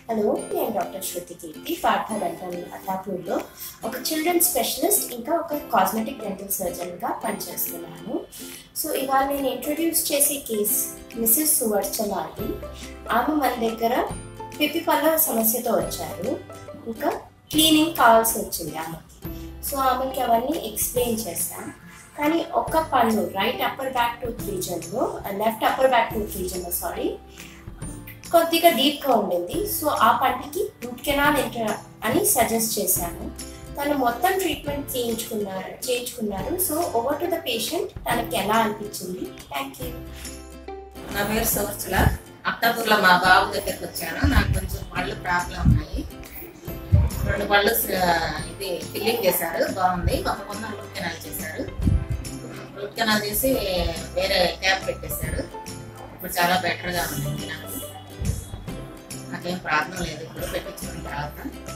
hello నేను doctor Shruti Keerthi Partha dental అటాపూర్లో ఒక చిల్డ్రన్ స్పెషలిస్ట్ ఇంకా ఒక కాస్మెటిక్ డెంటల్ సర్జన్గా పనిచేస్తున్నాను సో ఇవాళ నేను ఇంట్రొడ్యూస్ చేసే కేస్ మిస్సెస్ సువర్చల అండి ఆమె మన దగ్గర పిప్పి పళ్ళ సమస్యతో వచ్చారు ఇంకా క్లీనింగ్ కావాల్సి వచ్చింది ఆమెకి సో ఆమెకి అవన్నీ ఎక్స్ప్లెయిన్ చేస్తాం కానీ ఒక్క పన్ను రైట్ అప్పర్ బ్యాక్ టూత్ రీజన్లో లెఫ్ట్ అప్పర్ బ్యాక్ టూత్ రీజన్లో సారీ కొద్దిగా డీప్గా ఉండింది సో ఆ పంటకి రూట్ కెనాల్ ఎంటర్ అని సజెస్ట్ చేశాను తను మొత్తం ట్రీట్మెంట్ చేయించుకున్నారు చేయించుకున్నారు so over to the patient తనకి ఎలా అనిపించింది థ్యాంక్ యూ నా పేరు సోర్చుల అక్టాపూర్లో మా బాబు దగ్గరికి వచ్చాను నాకు కొంచెం పళ్ళు ప్రాబ్లం ఉన్నాయి రెండు పళ్ళు స- ఇది ఫిల్లింగ్ చేశారు బాగుంది ఒక కొంత రూట్ కెనాల్ చేశారు రూట్ కెనాల్ చేసి వేరే క్యాప్ పెట్టేశారు ఇప్పుడు చాలా బెటర్గా ఉంది నాకు నాకేం ప్రాబ్లం లేదు ఇప్పుడు పెట్టించుకున్న తర్వాత